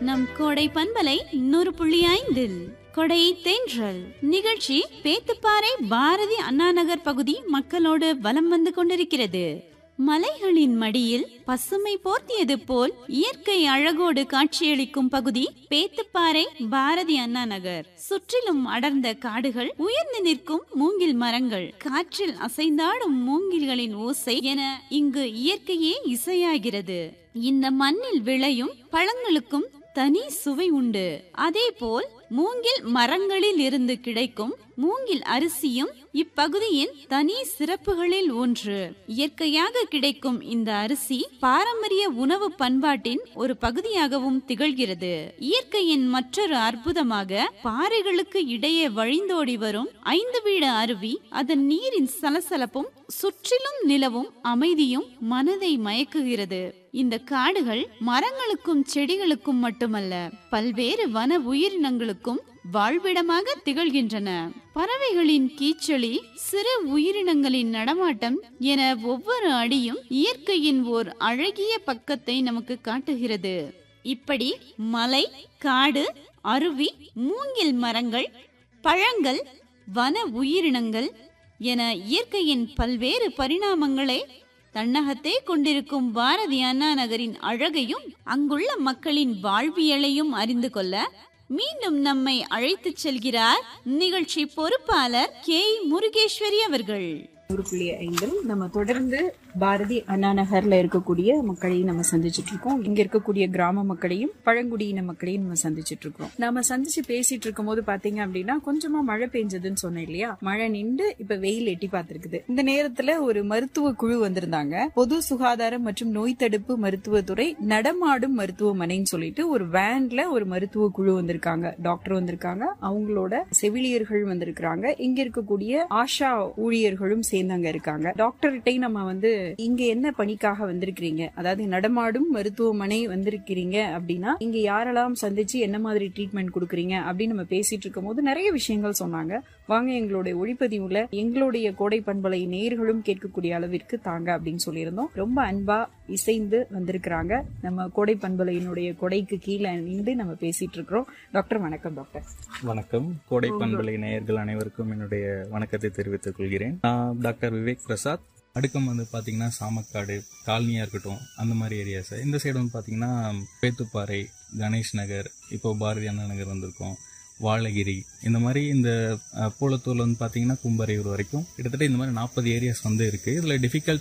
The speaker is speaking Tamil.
நம் கோடை பண்பலை நூறு புள்ளி ஐந்தில் கொடை தென்றல் நிகழ்ச்சி பேத்துப்பாறை பாரதி அண்ணா நகர் பகுதி மக்களோடு வலம் வந்து கொண்டிருக்கிறது மலைகளின் மடியில் பசுமை போர்த்தியது போல் இயற்கை அழகோடு காட்சியளிக்கும் பகுதி பேத்துப்பாறை பாரதி அண்ணா நகர் சுற்றிலும் அடர்ந்த காடுகள் உயர்ந்து நிற்கும் மூங்கில் மரங்கள் காற்றில் அசைந்தாடும் மூங்கில்களின் ஓசை என இங்கு இயற்கையே இசையாகிறது இந்த மண்ணில் விளையும் பழங்களுக்கும் தனி சுவை உண்டு அதேபோல் மூங்கில் மரங்களில் இருந்து கிடைக்கும் மூங்கில் அரிசியும் இப்பகுதியின் தனி சிறப்புகளில் ஒன்று இயற்கையாக கிடைக்கும் இந்த அரிசி பாரம்பரிய உணவு பண்பாட்டின் ஒரு பகுதியாகவும் திகழ்கிறது இயற்கையின் மற்றொரு அற்புதமாக பாறைகளுக்கு இடையே வழிந்தோடி வரும் ஐந்து வீடு அருவி அதன் நீரின் சலசலப்பும் சுற்றிலும் நிலவும் அமைதியும் மனதை மயக்குகிறது இந்த காடுகள் மரங்களுக்கும் செடிகளுக்கும் மட்டுமல்ல பல்வேறு வன உயிரினங்களுக்கும் வாழ்விடமாக திகழ்கின்றன பறவைகளின் கீச்சொலி சிறு உயிரினங்களின் நடமாட்டம் என ஒவ்வொரு அடியும் இயற்கையின் ஓர் அழகிய பக்கத்தை நமக்கு காட்டுகிறது இப்படி மலை காடு அருவி மூங்கில் மரங்கள் பழங்கள் வன உயிரினங்கள் என இயற்கையின் பல்வேறு பரிணாமங்களை தன்னகத்தே கொண்டிருக்கும் பாரதி அண்ணா நகரின் அழகையும் அங்குள்ள மக்களின் வாழ்வியலையும் அறிந்து கொள்ள மீண்டும் நம்மை அழைத்துச் செல்கிறார் நிகழ்ச்சி பொறுப்பாளர் கே முருகேஸ்வரி அவர்கள் நூறு புள்ளி ஐந்தில் நம்ம தொடர்ந்து பாரதி அண்ணா நகர்ல இருக்கக்கூடிய மக்களையும் நம்ம சந்திச்சுட்டு இருக்கோம் இங்க இருக்கக்கூடிய கிராம மக்களையும் பழங்குடியின மக்களையும் நம்ம சந்திச்சுட்டு இருக்கோம் நாம சந்திச்சு பேசிட்டு இருக்கும் போது பாத்தீங்க அப்படின்னா கொஞ்சமா மழை பெஞ்சதுன்னு சொன்னேன் இல்லையா மழை நின்று இப்ப வெயில் எட்டி பார்த்திருக்குது இந்த நேரத்துல ஒரு மருத்துவ குழு வந்திருந்தாங்க பொது சுகாதாரம் மற்றும் நோய் தடுப்பு மருத்துவத்துறை நடமாடும் மருத்துவமனைன்னு சொல்லிட்டு ஒரு வேன்ல ஒரு மருத்துவ குழு வந்திருக்காங்க டாக்டர் வந்திருக்காங்க அவங்களோட செவிலியர்கள் வந்திருக்காங்க இங்க இருக்கக்கூடிய ஆஷா ஊழியர்களும் சேர்ந்து அங்க இருக்காங்க டாக்டர்கிட்டையும் நம்ம வந்து இங்க என்ன பணிக்காக வந்திருக்கிறீங்க அதாவது நடமாடும் மருத்துவமனை வந்திருக்கிறீங்க அப்படின்னா இங்க யாரெல்லாம் சந்திச்சு என்ன மாதிரி ட்ரீட்மெண்ட் கொடுக்குறீங்க அப்படின்னு நம்ம பேசிட்டு இருக்கும் போது நிறைய விஷயங்கள் சொன்னாங்க வாங்க எங்களுடைய ஒளிப்பதிவுல எங்களுடைய கோடை பண்பலை நேர்களும் கேட்கக்கூடிய அளவிற்கு தாங்க அப்படின்னு சொல்லியிருந்தோம் ரொம்ப அன்பா இசைந்து வந்திருக்கிறாங்க நம்ம கோடை பண்பலையினுடைய கொடைக்கு கீழே நின்று நம்ம பேசிட்டு இருக்கிறோம் டாக்டர் வணக்கம் டாக்டர் வணக்கம் கோடை பண்பலை நேயர்கள் அனைவருக்கும் என்னுடைய வணக்கத்தை தெரிவித்துக் கொள்கிறேன் நான் டாக்டர் விவேக் பிரசாத் அடுக்கம் வந்து பார்த்தீங்கன்னா சாமக்காடு காலனியாக இருக்கட்டும் அந்த மாதிரி ஏரியாஸ் இந்த சைடு வந்து பார்த்தீங்கன்னா பேத்துப்பாறை கணேஷ் நகர் இப்போ பாரதி அண்ணா நகர் வந்திருக்கோம் வாழகிரி இந்த மாதிரி இந்த அஹ், பூலத்தூர்ல வந்து பார்த்தீங்கன்னா கும்பரையூர் வரைக்கும் கிட்டத்தட்ட இந்த மாதிரி நாற்பது ஏரியாஸ் வந்து இருக்குது இதில் டிஃபிகல்ட்